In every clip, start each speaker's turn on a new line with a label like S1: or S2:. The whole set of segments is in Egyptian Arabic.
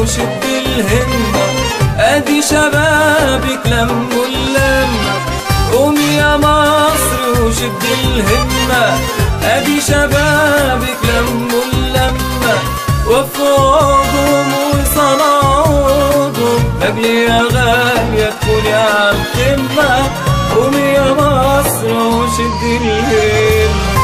S1: وشد الهمة ادي شبابك لموا اللمة قومي يا مصر وشد الهمة ادي شبابك لموا اللمة وفوقهم وصنعوهم لاجل يا غالية تكوني عالقمة قومي يا مصر وشد الهمة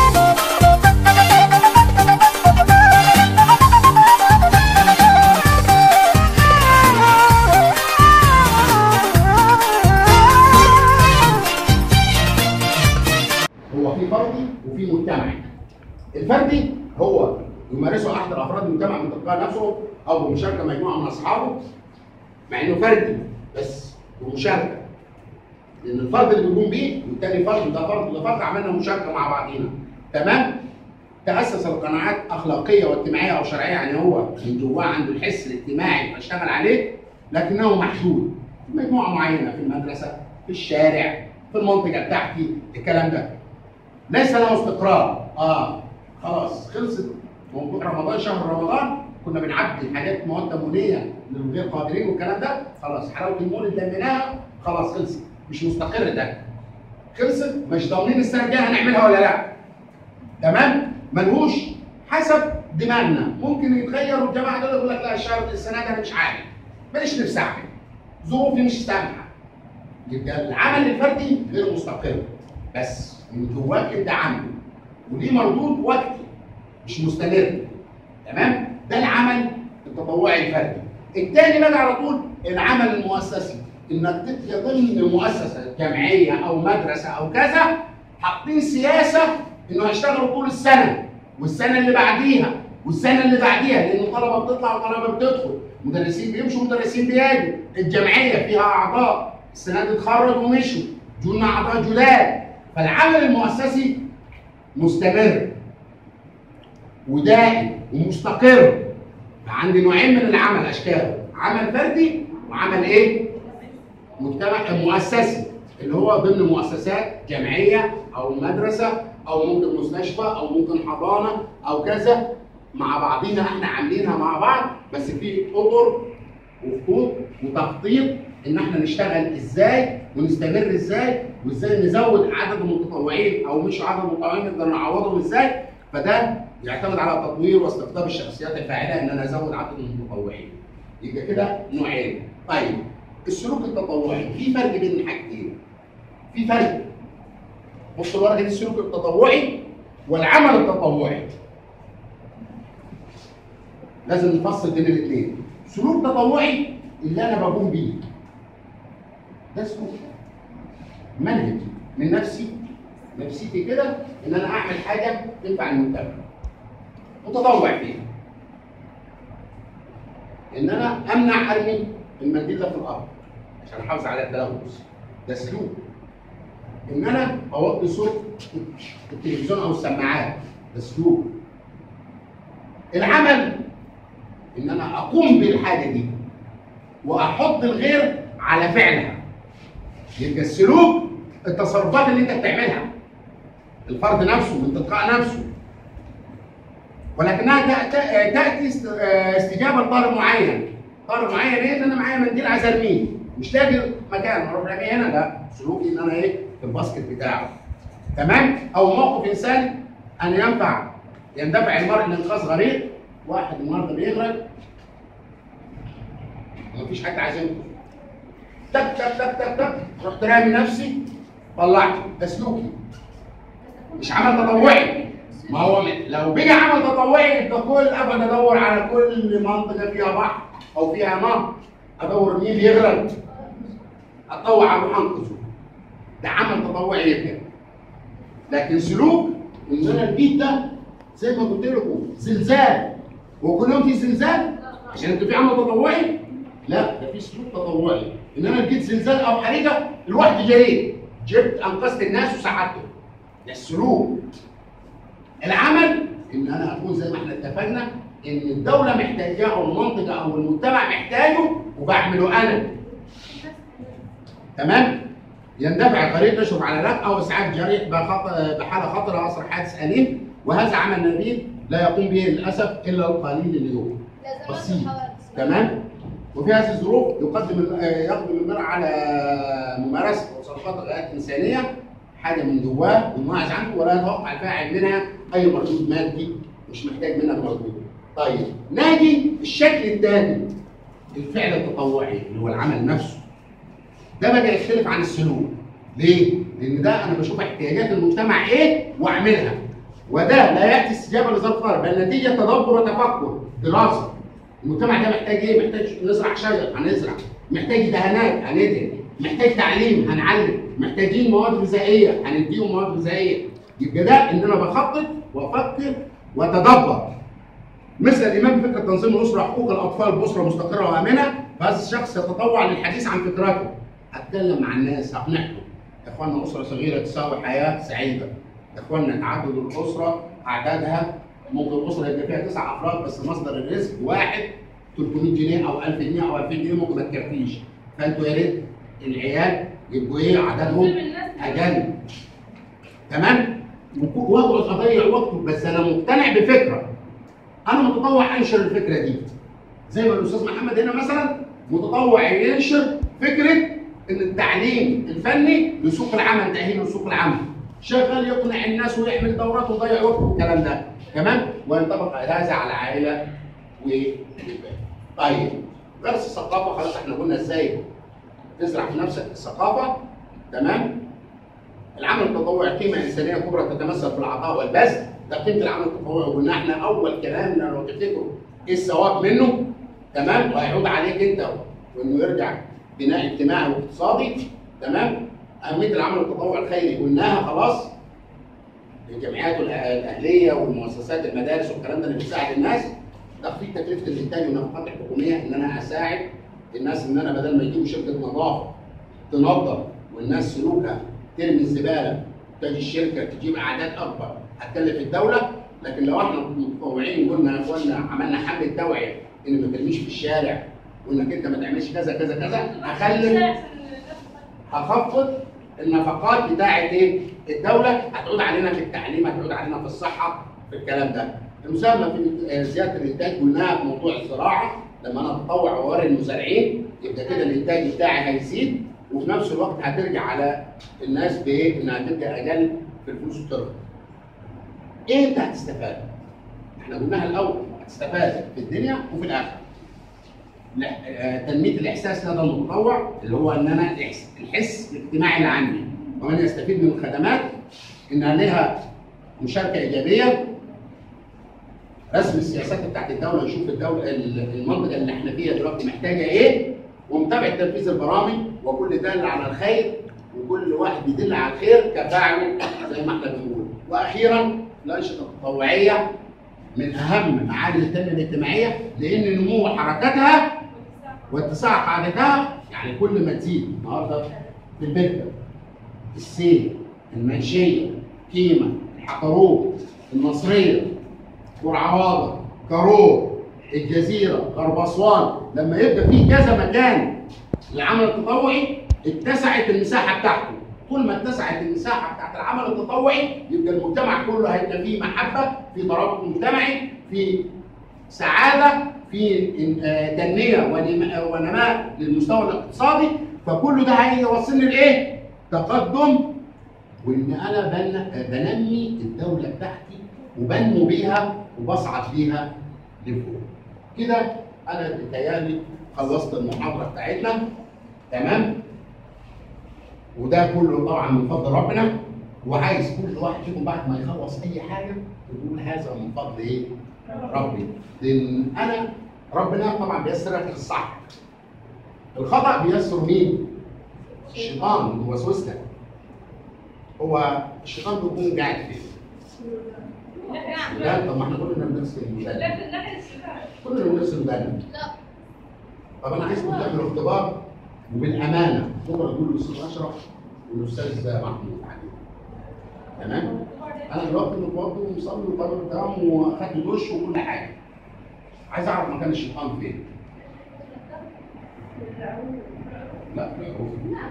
S2: هو في فردي وفي مجتمعي. الفردي هو يمارسه احد افراد المجتمع من تلقاء نفسه او بمشاركه مجموعه من اصحابه مع انه فردي بس بمشاركه. لان الفرد اللي بيقوم بيه والتاني فرد ده فرد وده فرد عملنا مشاركه مع بعضينا. تمام؟ تاسس القناعات اخلاقيه واجتماعيه او شرعيه يعني هو من جواه عنده الحس الاجتماعي فاشتغل عليه لكنه محدود في مجموعه معينه في المدرسه في الشارع في المنطقه بتاعتي الكلام ده ليس له استقرار اه خلاص خلصت موضوع رمضان شهر رمضان كنا بنعبي الحاجات مواد امونيه للغير قادرين والكلام ده خلاص حلاوه المولد لميناها خلاص خلصت مش مستقر ده خلصت مش ضامنين السنه الجايه هنعملها ولا لا تمام ملهوش حسب دماغنا ممكن يتغير والجماعه دول يقول لك لا الشهر السنه دي انا مش عارف ماليش نفسي اعمل ظروفي مش سامحه يبقى العمل الفردي غير مستقر بس من جواك انت عامله وليه مردود وقتي مش مستمر تمام ده العمل التطوعي الفردي الثاني بقى على طول العمل المؤسسي انك تبقى ضمن مؤسسه جمعيه او مدرسه او كذا حاطين سياسه انه هيشتغلوا طول السنه والسنه اللي بعديها والسنه اللي بعديها لان الطلبه بتطلع والطلبه بتدخل مدرسين بيمشوا مدرسين بيجوا الجمعيه فيها اعضاء السنه دي اتخرجوا ومشوا جولنا اعضاء جداد فالعمل المؤسسي مستمر ودائم ومستقر فعندي نوعين من العمل اشكاله عمل فردي وعمل ايه مجتمع مؤسسي اللي هو ضمن مؤسسات جمعيه او مدرسه او ممكن مستشفى او ممكن حضانه او كذا مع بعضينا احنا عاملينها مع بعض بس في اطر وخطوط وتخطيط ان احنا نشتغل ازاي ونستمر ازاي وازاي نزود عدد المتطوعين او مش عدد المتطوعين نقدر نعوضهم ازاي فده يعتمد على تطوير واستقطاب الشخصيات الفاعله ان انا ازود عدد المتطوعين يبقى كده نوعين طيب السلوك التطوعي في فرق بين الحاجتين في فرق بص الورقه دي السلوك التطوعي والعمل التطوعي لازم نفصل بين الاثنين سلوك تطوعي اللي انا بقوم بيه ده سلوك منهج من نفسي نفسيتي كده ان انا اعمل حاجه تنفع المجتمع متطوع فيها ان انا امنع ارمي المنديل ده في الارض عشان احافظ على التلوث ده سلوك ان انا اوطي صوت التلفزيون او السماعات ده سلوك العمل ان انا اقوم بالحاجه دي واحط الغير على فعلها يبقى السلوك التصرفات اللي انت بتعملها الفرد نفسه من تلقاء نفسه ولكنها تأ- تأ- تاتي است- آه، استجابه لطالب معين طالب معين ايه ان انا معايا منديل عايز ارميه مش لاقي مكان اروح راميه هنا ده سلوكي ان انا ايه في الباسكت بتاعه تمام او موقف انساني ان ينفع يندفع المرء لانقاذ غريق واحد النهارده بيغرق ومفيش حد عايز ينقذ تك تك تك تك تك رحت رامي نفسي طلعته ده سلوكي مش عمل تطوعي ما هو من- لو بيجي عمل تطوعي يبقى كل ابدا ادور على كل منطقه فيها بحر او فيها نهر ادور مين يغرق اتطوع اروح انقذه ده عمل تطوعي يبقى لكن سلوك ان انا البيت ده زي ما قلت لكم زلزال وكل يوم في زلزال عشان انت في عمل تطوعي لا ده في سلوك تطوعي ان انا لقيت زلزال او حريقه الواحد جريت جبت انقذت الناس وساعدتهم ده السلوك العمل ان انا اكون زي ما احنا اتفقنا ان الدوله محتاجاه او المنطقه او المجتمع محتاجه وبعمله انا تمام يندفع الغريق يشرب على رق او اسعاف جريح بخط- بحاله خطره عصر حادث اليم وهذا عمل نبيل لا يقوم به للاسف الا القليل اليوم بسيط تمام وفي هذه الظروف يقدم آه، يقدم المرء على ممارسه تصرفات الغايات الانسانيه حاجه من جواه ومنعز عنه ولا يتوقع الفاعل منها اي مردود مادي مش محتاج منها مردود. طيب ناجي الشكل الثاني الفعل التطوعي اللي هو العمل نفسه ده بقى يختلف عن السلوك ليه؟ لان ده انا بشوف احتياجات المجتمع ايه واعملها وده لا ياتي استجابه لظرف طارئ بل نتيجه تدبر وتفكر دراسه المجتمع ده محتاج ايه؟ محتاج نزرع شجر هنزرع محتاج دهانات هندهن محتاج تعليم هنعلم محتاجين مواد غذائيه هنديهم مواد غذائيه يبقى ده ان انا بخطط وافكر واتدبر مثل الامام فكره تنظيم الاسره حقوق الاطفال باسره مستقره وامنه فهذا الشخص يتطوع للحديث عن فكرته اتكلم مع الناس اقنعهم يا اخوانا اسره صغيره تساوي حياه سعيده يا اخوانا تعدد الاسره اعدادها ممكن الاسره يبقى فيها تسع افراد بس مصدر الرزق واحد 300 جنيه او 1000 جنيه او 2000 جنيه ممكن ما تكفيش فانتوا يا ريت العيال يبقوا ايه عددهم اقل تمام وكو- واقعد اضيع وقته بس انا مقتنع بفكره انا متطوع انشر الفكره دي زي ما الاستاذ محمد هنا مثلا متطوع ينشر فكره ان التعليم الفني لسوق العمل تاهيل لسوق العمل شغال يقنع الناس ويعمل دورات ويضيع وقته والكلام ده تمام وينطبق هذا على العائله و طيب درس الثقافه خلاص احنا قلنا ازاي تزرع في نفسك الثقافه تمام العمل التطوعي قيمه انسانيه كبرى تتمثل في العطاء والبذل ده قيمه العمل التطوعي وقلنا احنا اول كلامنا لو تفتكروا ايه الثواب منه تمام وهيعود عليك انت وانه يرجع بناء اجتماعي واقتصادي تمام اهميه العمل التطوعي الخيري قلناها خلاص الجمعيات الأه- الاهليه والمؤسسات المدارس والكلام ده اللي بتساعد الناس تخفيض تكلفه الانتاج والنفقات الحكوميه ان انا اساعد الناس ان انا بدل ما يجيبوا شركه نظافه تنظف والناس سلوكها ترمي الزباله تجي الشركه تجيب اعداد اكبر هتكلف الدوله لكن لو احنا متطوعين قلنا يا اخوانا عملنا حمله توعيه ان ما ترميش في الشارع وانك انت ما تعملش كذا كذا كذا هخلي هخفض النفقات بتاعه ايه؟ الدوله هتعود علينا في التعليم هتعود علينا في الصحه في الكلام ده. المساهمه في آه، زياده الانتاج قلناها في موضوع الزراعه لما انا اتطوع واوري المزارعين يبقى كده الانتاج بتاعي هيزيد وفي نفس الوقت هترجع على الناس بايه؟ انها تبقى اقل في الفلوس التربه. ايه انت هتستفاد؟ احنا قلناها الاول هتستفاد في الدنيا وفي الاخره. لا- آه، تنميه الاحساس لدى المتطوع اللي هو ان انا الإحس- الحس الاجتماعي اللي عندي ومن يستفيد من الخدمات انها لها مشاركه ايجابيه رسم السياسات بتاعت الدوله نشوف الدوله ال- المنطقه اللي احنا فيها دلوقتي محتاجه ايه ومتابعه تنفيذ البرامج وكل دال على الخير وكل واحد يدل على الخير كفاعله زي ما احنا بنقول واخيرا الانشطه التطوعيه من اهم معادن التنميه الاجتماعيه لان نمو حركتها واتساع قاعدتها يعني كل ما تزيد النهارده في البركه السيل المنشيه كيمه الحقروب النصريه بورعواضه كارور الجزيره غرب اسوان لما يبقى في كذا مكان للعمل التطوعي اتسعت المساحه بتاعته طول ما اتسعت المساحه بتاعت العمل التطوعي يبقى المجتمع كله هيبقى فيه محبه في ترابط مجتمعي في سعاده في إن- آه، تنميه ونما- ونماء للمستوى الاقتصادي فكل ده هيوصلني لايه؟ تقدم وان انا بن- بنمي الدوله بتاعتي وبنمو بيها وبصعد بيها لفوق. كده انا بتهيألي خلصت المحاضره بتاعتنا تمام؟ وده كله طبعا من فضل ربنا وعايز كل واحد فيكم بعد ما يخلص اي حاجه يقول هذا من فضل ايه؟ ربي لان انا ربنا طبعا بيسر لك الصح الخطا بيسر مين؟ الشيطان اللي وسوسك هو الشيطان بيكون قاعد فين؟ لا طب ما احنا كلنا بنفس المبالغ كلنا بنفس المبالغ
S3: لا
S2: طب انا عايزكم تعملوا اختبار وبالامانه بكره تقول الاستاذ اشرف والاستاذ محمود علي تمام؟ انا دلوقتي متوضي ومصلي وطالب تمام واخدت دش وكل حاجه عايز اعرف مكان الشيطان فين لا لا هو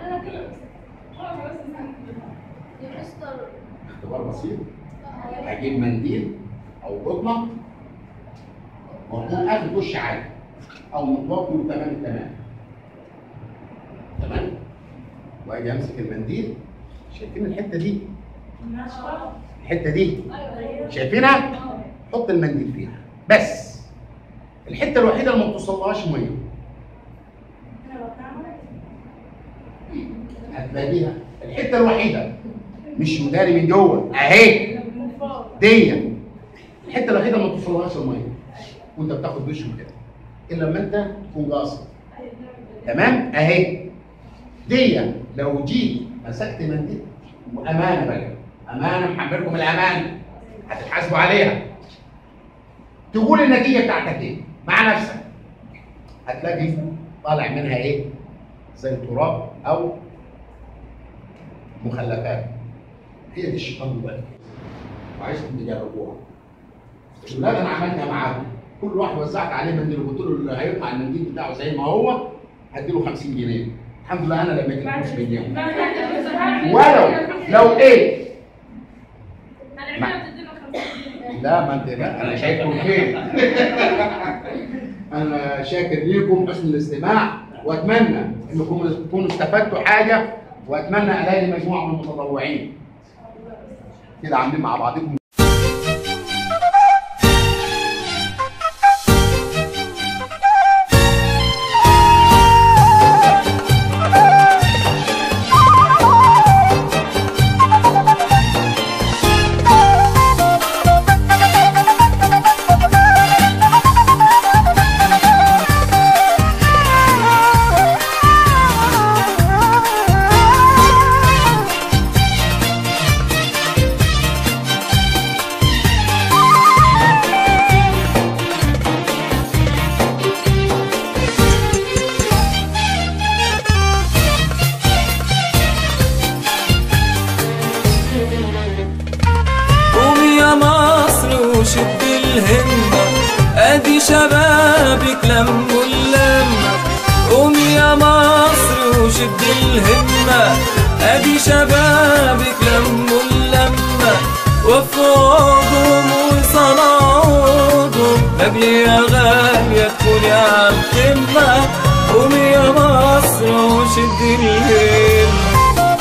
S3: يا مستر
S2: اختبار بسيط هجيب منديل او قطنه واكون اخد وش عالي او متوطي تمام التمام تمام واجي امسك المنديل شايفين الحته دي الحته دي شايفينها حط المنديل فيها بس الحته الوحيده اللي ما بتوصلهاش ميه هتلاقيها الحته الوحيده مش مداري من جوه اهي دي الحته الوحيده اللي ما توصلهاش الميه وانت بتاخد دش كده الا لما انت تكون قاصد تمام اهي دي لو جيت مسكت منديل وامانه بقى امانه محملكم الامانه هتتحاسبوا عليها تقول النتيجه بتاعتك ايه مع نفسك هتلاقي طالع منها ايه زي تراب او مخلفات هي دي الشيطان دلوقتي وعايزكم تجربوها الولاد انا عملتها معاهم كل واحد وزعت عليه منديل وقلت له اللي هيطلع المنديل بتاعه زي ما هو هديله 50 جنيه الحمد لله انا لما جيت فلوس بيديهم ولو لو ايه لا ما انت لا انا شايفكم خير انا شاكر ليكم حسن الاستماع واتمنى انكم تكونوا استفدتوا حاجه واتمنى الاقي مجموعه من المتطوعين كده عاملين مع بعضكم
S1: قومي يا مصر وشد الهمة ادي شبابك لموا اللمة قومي يا مصر وشد الهمة ادي شبابك لموا اللمة وفوقهم وصنعوهم قبل يا غالية تكوني على القمة قومي يا مصر وشد الهمة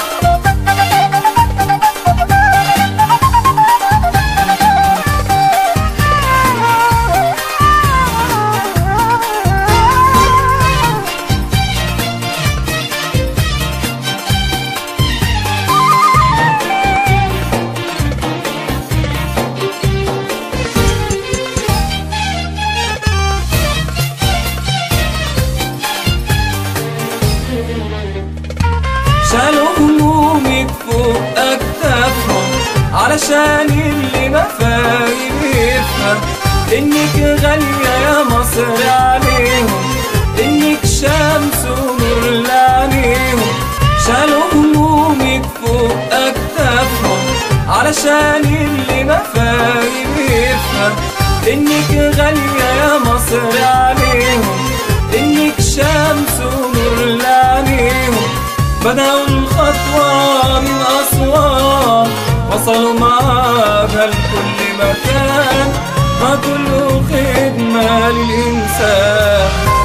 S1: شالوا همومك فوق أكتافهم علشان اللي ما فاهم يفهم إنك غالية يا مصر عليهم إنك شمس ونور لعينيهم شالوا همومك فوق أكتافهم علشان اللي ما فاهم يفهم إنك غالية يا مصر عليهم إنك شمس ونور لعينيهم بدأوا الخطوة من أسوان وصلوا معاها لكل مكان ما كله خدمة للإنسان